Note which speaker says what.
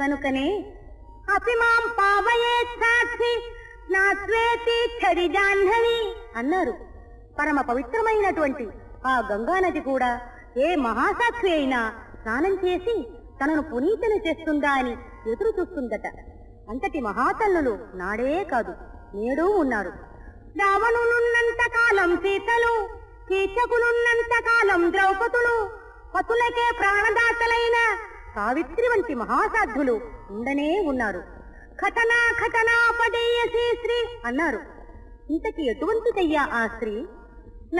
Speaker 1: కనుకనే అపిమాం పావయే సాక్షి నాస్వేతి ఛరి జాహ్నవి అన్నారు పరమ పవిత్రమైనటువంటి ఆ గంగా నది కూడా ఏ మహాసాక్షి అయినా స్నానం చేసి తనను పునీతను చేస్తుందా అని ఎదురు చూస్తుందట అంతటి మహాతల్లులు నాడే కాదు నేడూ ఉన్నారు రావణునున్నంత కాలం సీతలు కీచకులున్నంత కాలం ద్రౌపదులు పతులకే ప్రాణదాతలైన సావిత్రి వంటి మహాసాధ్యులు ఉండనే ఉన్నారు ఖతనా ఖతనా పడేయసి శ్రీ అన్నారు ఇంతకి ఎటువంటిదయ్యా ఆ స్త్రీ